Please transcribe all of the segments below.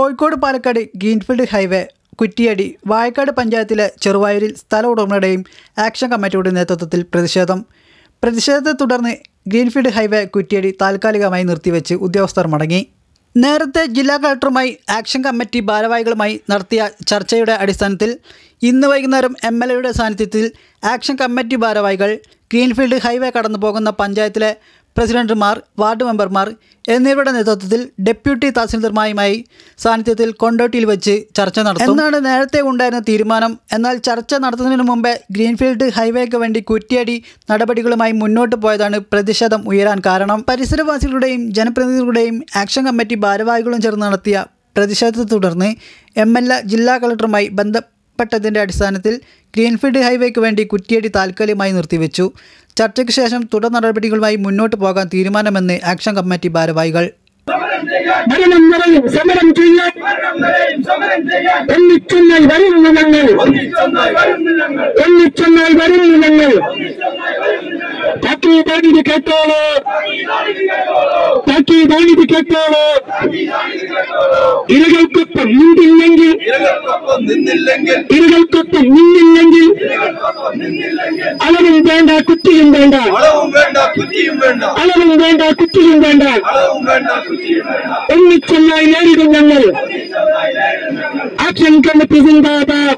Kozhikode Palakkad greenfield highway Kuttiyadi Vayakkad പഞ്ചായത്തിലെ ചെറുവായൂരിൽ സ്ഥല ഉടമകളുടെയും ആക്ഷൻ കമ്മിറ്റിയുടെ നേതൃത്വത്തിൽ പ്രതിഷേധം പ്രതിഷേധത്തെ തുടർന്ന് ഗ്രീൻഫീൽഡ് ഹൈവേ കുറ്റിയടി താൽക്കാലികമായി നിർത്തിവെച്ച് ഉദ്യോഗസ്ഥർ മടങ്ങി നേരത്തെ ജില്ലാ കളക്ടറുമായി ആക്ഷൻ കമ്മിറ്റി ഭാരവാഹികളുമായി നടത്തിയ ചർച്ചയുടെ അടിസ്ഥാനത്തിൽ ഇന്ന് വൈകുന്നേരം എം എൽ എയുടെ സാന്നിധ്യത്തിൽ ആക്ഷൻ കമ്മിറ്റി ഭാരവാഹികൾ ഗ്രീൻഫീൽഡ് ഹൈവേ കടന്നു പോകുന്ന പഞ്ചായത്തിലെ പ്രസിഡന്റുമാർ വാർഡ് മെമ്പർമാർ എന്നിവരുടെ നേതൃത്വത്തിൽ ഡെപ്യൂട്ടി തഹസിൽദാർമാരുമായി സാന്നിധ്യത്തിൽ കൊണ്ടോട്ടിയിൽ വെച്ച് ചർച്ച നടത്തും എന്നാണ് നേരത്തെ ഉണ്ടായിരുന്ന തീരുമാനം എന്നാൽ ചർച്ച നടത്തുന്നതിന് മുമ്പേ ഗ്രീൻഫീൽഡ് ഹൈവേക്ക് വേണ്ടി കുറ്റിയടി നടപടികളുമായി മുന്നോട്ട് പോയതാണ് പ്രതിഷേധം ഉയരാൻ കാരണം പരിസരവാസികളുടെയും ജനപ്രതിനിധികളുടെയും ആക്ഷൻ കമ്മിറ്റി ഭാരവാഹികളും ചേർന്ന് നടത്തിയ പ്രതിഷേധത്തെ തുടർന്ന് എം എൽ എ ജില്ലാ കളക്ടറുമായി ബന്ധപ്പെട്ടതിൻ്റെ അടിസ്ഥാനത്തിൽ ഗ്രീൻഫീൽഡ് ഹൈവേക്ക് വേണ്ടി കുറ്റിയടി താൽക്കാലികമായി നിർത്തിവെച്ചു ചർച്ചയ്ക്ക് ശേഷം തുടർ നടപടികളുമായി മുന്നോട്ട് പോകാൻ തീരുമാനമെന്ന് ആക്ഷൻ കമ്മിറ്റി ഭാരവാഹികൾ മരണം നിറയും സമരം ചെയ്യാൻ ഒന്നിച്ചൊന്നായി വരുന്നു ഞങ്ങൾ ഒന്നിച്ചൊന്നായി വരുന്നു ഞങ്ങൾ താക്കീതാണിത് കേട്ടോളൂ താക്കീതാണിത് കേട്ടോളൂ ഇരകൾക്കൊപ്പം നിന്നില്ലെങ്കിൽ ഇരകൾക്കൊപ്പം നിന്നില്ലെങ്കിൽ ഇരകൾക്കൊപ്പം നിന്നില്ലെങ്കിൽ ഇരകൾക്കൊപ്പം നിന്നില്ലെങ്കിൽ അളവും വേണ്ട കുറ്റിയും വേണ്ട അളവും വേണ്ട കുറ്റിയും വേണ്ട അളവും വേണ്ട കുറ്റിയും വേണ്ട അളവും വേണ്ട കുറ്റിയും വേണ്ട ഒന്നിച്ചൊന്നായി നേരിടും ഞങ്ങൾ ആക്ഷൻ കമ്മിറ്റി സിന്ദാബാദ്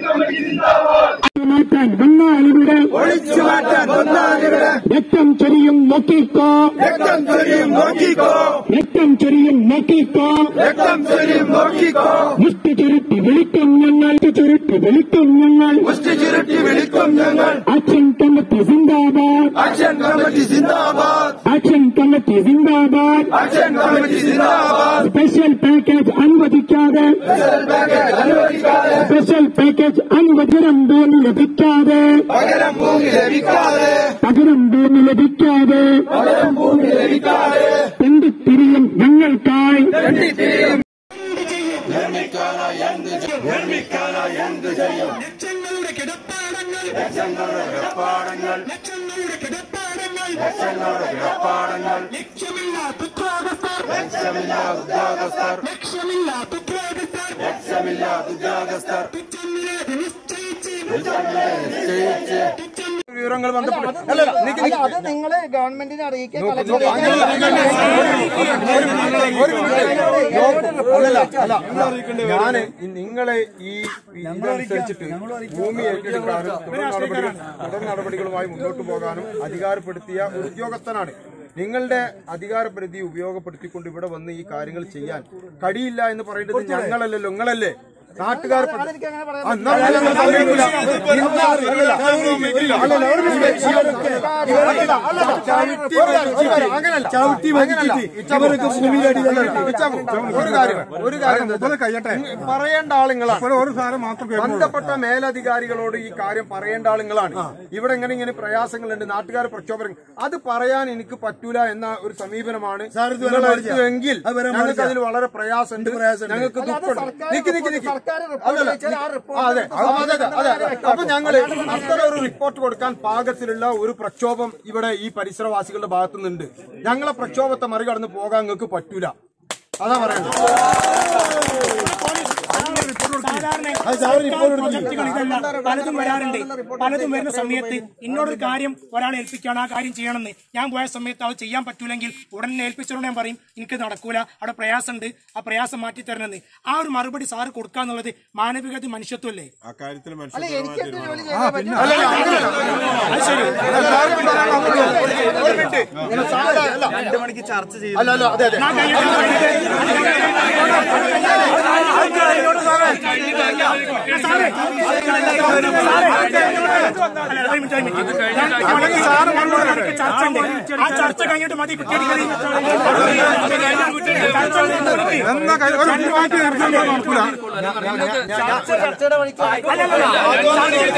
മാറ്റാൻ വന്നാലിവിടെ ഒഴിച്ചു മാറ്റാൻ വന്നാലിവിടെ രക്തം ചൊരിയും നോക്കിക്കോ രക്തം ചൊരിയും നോക്കിക്കോ രക്തം ചൊരിയും നോക്കിക്കോ രക്തം ചൊരിയും നോക്കിക്കോ മുഷ്ടി ചുരുട്ടി വിളിക്കും ഞങ്ങൾ ചുരുട്ടി വിളിക്കും ഞങ്ങൾ മുഷ്ടി ചുരുട്ടി വിളിക്കും ഞങ്ങൾ ആക്ഷൻ കമ്മിറ്റി സിന്ദാബാദ് ആക്ഷൻ കമ്മിറ്റി സിന്ദാബാദ് ആക്ഷൻ കമ്മിറ്റി സിന്ദാബാദ് ആക്ഷൻ കമ്മിറ്റി സിന്ദാബാദ് സ്പെഷ്യൽ പാക്കേജ് അനുവദിക്കാതെ അനുവദിക്കാതെ സ്പെഷ്യൽ പാക്കേജ് അനുവദിക്കണം ഭൂമി ലഭിക്കാതെ പകരം ഭൂമി ലഭിക്കാതെ പകരം ഭൂമി ലഭിക്കാതെ പകരം ഭൂമി ലഭിക്കാതെ തെണ്ടിത്തിരിയും ഞങ്ങൾക്കായി ലക്ഷങ്ങളുടെ കിടപ്പാടങ്ങൾ ലക്ഷങ്ങളുടെ കിടപ്പാടങ്ങൾ ലക്ഷ്യമില്ലാത്ത ഉദ്യോഗസ്ഥർ ലക്ഷ്യമില്ലാത്ത ഉദ്യോഗസ്ഥർ തുച്ഛനിരത് നിശ്ചയിച്ച് വിവരങ്ങൾ ബന്ധപ്പെട്ട് അല്ല നിക്ക് നിക്ക്. അത് നിങ്ങൾ ഗവൺമെന്റിനെ അറിയിക്കുക അല്ലല്ല, അല്ല, ഞാന് ഈ നിങ്ങളെ ഈ ഇതനുസരിച്ചിട്ട് ഭൂമി ഏറ്റെടുക്കാനും തുടർ നടപടികൾ തുടർ നടപടികളുമായി മുന്നോട്ട് പോകാനും അധികാരപ്പെടുത്തിയ ഒരു ഉദ്യോഗസ്ഥനാണ് നിങ്ങളുടെ അധികാരപരിധി ഉപയോഗപ്പെടുത്തിക്കൊണ്ട് ഇവിടെ വന്ന് ഈ കാര്യങ്ങൾ ചെയ്യാൻ കഴിയില്ല എന്ന് പറയുന്നത് ഞങ്ങളല്ലല്ലോ നിങ്ങളല്ലേ നാട്ടുകാർ ആ, എന്നാ പിന്നെ നിങ്ങൾ സമ്മതിക്കൂല. ഇന്ന് അല്ലല്ല, അല്ലല്ല, ഒരു മിനിറ്റ്. അല്ലല്ല, അല്ലല്ല, ചവിട്ടി വെച്ചിട്ട് അങ്ങനല്ല. അങ്ങനല്ല. ഇവരൊക്കെ ഭൂമിയിലടി ഇച്ചാമോ, ഒരു കാര്യം ഒരു കാര്യം എന്താ വെച്ചാ, ഇങ്ങ് പറയേണ്ട ആളുകളാണ് ഒരു സാധനം മാത്രം ബന്ധപ്പെട്ട മേലധികാരികളോട് ഈ കാര്യം പറയേണ്ട ആളുകളാണ് ഇവിടെ ഇങ്ങനെ ഇങ്ങനെ പ്രയാസങ്ങളുണ്ട് നാട്ടുകാർ പ്രക്ഷോഭനം അത് പറയാൻ എനിക്ക് പറ്റൂല എന്ന ഒരു സമീപനമാണ് നിങ്ങൾ എടുത്തുവെങ്കിൽ ഞങ്ങൾക്ക് അതിൽ വളരെ പ്രയാസമുണ്ട് ഞങ്ങൾക്ക് ദുഃഖമുണ്ട് നിക്ക് നിക്ക് നിക്ക് അല്ലല്ല, നിക്ക്. ആ, അതെ ആ, അതെ അതെ അതെ അപ്പൊ ഞങ്ങള് അത്തരം ഒരു റിപ്പോർട്ട് കൊടുക്കാൻ പാകത്തിലുള്ള ഒരു പ്രക്ഷോഭം ഇവിടെ ഈ പരിസരവാസികളുടെ ഭാഗത്തു നിന്നുണ്ട് ഞങ്ങളെ പ്രക്ഷോഭത്തെ മറികടന്ന് പോകാൻ നിങ്ങൾക്ക് പറ്റൂല അതാ പറയുന്നത് പലതും വരാറുണ്ട് പലതും വരുന്ന സമയത്ത് ഇന്നോടൊരു കാര്യം ഒരാളെ ഏൽപ്പിക്കുകയാണ് ആ കാര്യം ചെയ്യണമെന്ന് ഞാൻ പോയ സമയത്ത് അത് ചെയ്യാൻ പറ്റൂലെങ്കിൽ ഉടനെ ഏൽപ്പിച്ചോണ്ട് ഞാൻ പറയും എനിക്ക് നടക്കൂല അവിടെ പ്രയാസമുണ്ട് ആ പ്രയാസം മാറ്റി തരണമെന്ന് ആ ഒരു മറുപടി സാറ് കൊടുക്കാന്നുള്ളത് മാനവികത മനുഷ്യത്വല്ലേ അക്കാര്യത്തിൽ എനിക്ക് എന്ത് ജോലി ചെയ്യാൻ പറ്റും അല്ല അല്ല അതെ അതെ ആ ചർച്ച കഴിഞ്ഞിട്ട് മതി കുട്ടിയടിക്കളി എന്നാ കാര്യം- ഒരു മാറ്റി നിർത്താൻ നടക്കൂല ചർച്ചയുടെ വഴിക്ക്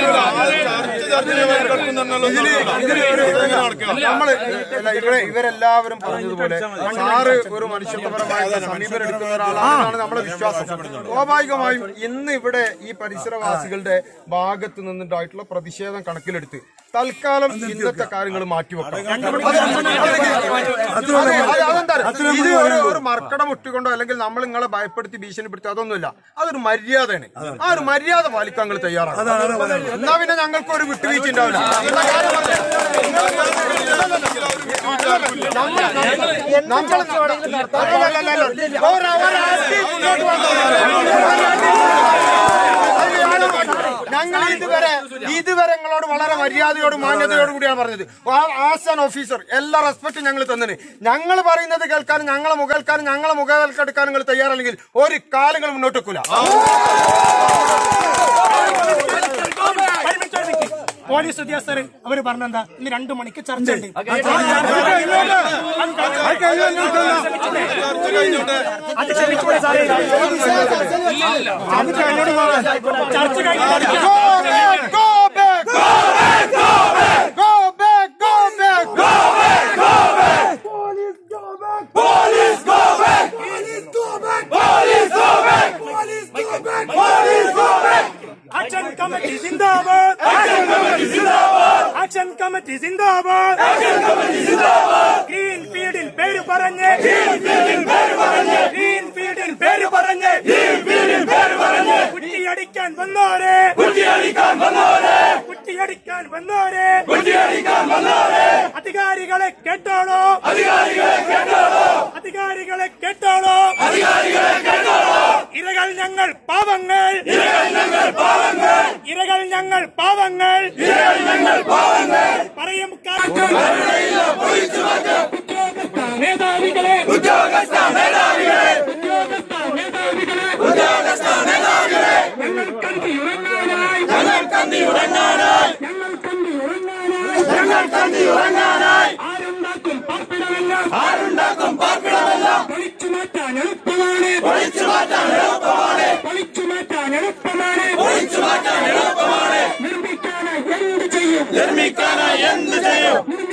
നമ്മള് അല്ല, ഇവരെ ഇവരെല്ലാവരും എല്ലാവരും പറഞ്ഞതുപോലെ സാറ് ഒരു മനുഷ്യത്വപരമായ സമീപനം എടുക്കുന്ന ഒരാളാണെന്നാണ് നമ്മുടെ വിശ്വാസം സ്വാഭാവികമായും ഇന്ന് ഇവിടെ ഈ പരിസരവാസികളുടെ ഭാഗത്ത് നിന്നുണ്ടായിട്ടുള്ള പ്രതിഷേധം കണക്കിലെടുത്ത് തൽക്കാലം ഇന്നത്തെ കാര്യങ്ങൾ മാറ്റിവെക്കണം അത് അതെ, അത് അതെന്താ അറിയോ? ഇത് ഒരു ഒരു മർക്കടം ഇട്ടുകൊണ്ടോ അല്ലെങ്കിൽ നമ്മൾ നിങ്ങളെ ഭയപ്പെടുത്തി ഭീഷണിപ്പെടുത്തി അതൊന്നുമില്ല അതൊരു മര്യാദയാണ് ആ ഒരു മര്യാദ പാലിക്കാൻ നിങ്ങൾ തയ്യാറാണ് എന്നാ പിന്നെ ഞങ്ങൾക്ക് ഒരു വിട്ടുവീഴ്ച ഉണ്ടാവില്ല ഉള്ള കാര്യം പറഞ്ഞേ. നമ്മൾ നമ്മൾ അല്ലല്ലല്ല. ഒരു- ഒരടി മുന്നോട്ട് ഞങ്ങൾ ഇതുവരെ ഇതുവരെ നിങ്ങളോട് വളരെ മര്യാദയോടും മാന്യതയോടും കൂടിയാണ് പറഞ്ഞത് ആസ് ആൻ ഓഫീസർ എല്ലാ റെസ്പെക്റ്റും ഞങ്ങൾ തന്നിന് ഞങ്ങൾ പറയുന്നത് കേൾക്കാനും ഞങ്ങളെ മുഖേൽക്കാനും ഞങ്ങളെ മുഖേൽക്കെടുക്കാനും നിങ്ങൾ തയ്യാറല്ലെങ്കിൽ ഒരു കാലങ്ങൾ മുന്നോട്ട് വെക്കൂല പോലീസ് ഉദ്യോഗസ്ഥർ അവര് പറഞ്ഞെന്താ ഇന്ന് രണ്ടു മണിക്ക് ചർച്ച ഉണ്ട് അത് ക്ഷമിച്ചൂടെ സാറേ അത് എന്നോട് പറയാം. ചർച്ച കഴിഞ്ഞ് Go back, go back, go back, go back, go back, go back, go back, go back. Police go back, police go back, police go back, police go back, police go back. Action committee സിന്ദാബാദ് action committee സിന്ദാബാദ് action committee സിന്ദാബാദ് action committee സിന്ദാബാദ് green ഫീൽഡിൽ പേര് പറഞ്ഞ് green ഫീൽഡിൽ പേര് പറഞ്ഞ് ഗ്രീൻ ഫീൽഡിൽ പേര് പറഞ്ഞ് ഗ്രീൻ ഫീൽഡിൽ പേര് പറഞ്ഞ് കുറ്റിയടിക്കാൻ വന്നോരെ കുറ്റിയടിക്കാൻ വന്നോരെ കുറ്റിയടിക്കാൻ വന്നോരെ കുറ്റിയടിക്കാൻ വന്നോരെ അധികാരികളെ കേട്ടോളൂ അധികാരികളെ കേട്ടോളൂ അധികാരികളെ കേട്ടോളൂ അധികാരികളെ കേട്ടോളൂ ഇരകൾ ഞങ്ങൾ പാവങ്ങൾ ഇരകൾ ഞങ്ങൾ പാവങ്ങൾ ഇരകൾ ഞങ്ങൾ പാവങ്ങൾ ഇരകൾ ഞങ്ങൾ പാവങ്ങൾ പറയും മേധാവികളെ ഉദ്യോഗസ്ഥ മേധാവികളെ ഉദ്യോഗസ്ഥ മേധാവികളെ ഉദ്യോഗസ്ഥ മേധാവികളെ ഞങ്ങൾ കന്തി ഉറങ്ങാനായി ഞങ്ങൾ കന്തി ഉറങ്ങാനായി ഞങ്ങൾ കന്തി ഉറങ്ങാനായി ഞങ്ങൾ കന്തി ഉറങ്ങാനായി ആരുണ്ടാക്കും പാർപ്പിടമെല്ലാം ആരുണ്ടാക്കും പാർപ്പിടമെല്ലാം പൊളിച്ചു മാറ്റാൻ എളുപ്പമാണ് പൊളിച്ചു മാറ്റാൻ എളുപ്പമാണ് പൊളിച്ചു മാറ്റാൻ എളുപ്പമാണ് പൊളിച്ചു മാറ്റാൻ എളുപ്പമാണ് നിർമ്മിക്കാനായി എന്ത് ചെയ്യും നിർമ്മിക്കാനായി എന്ത് ചെയ്യും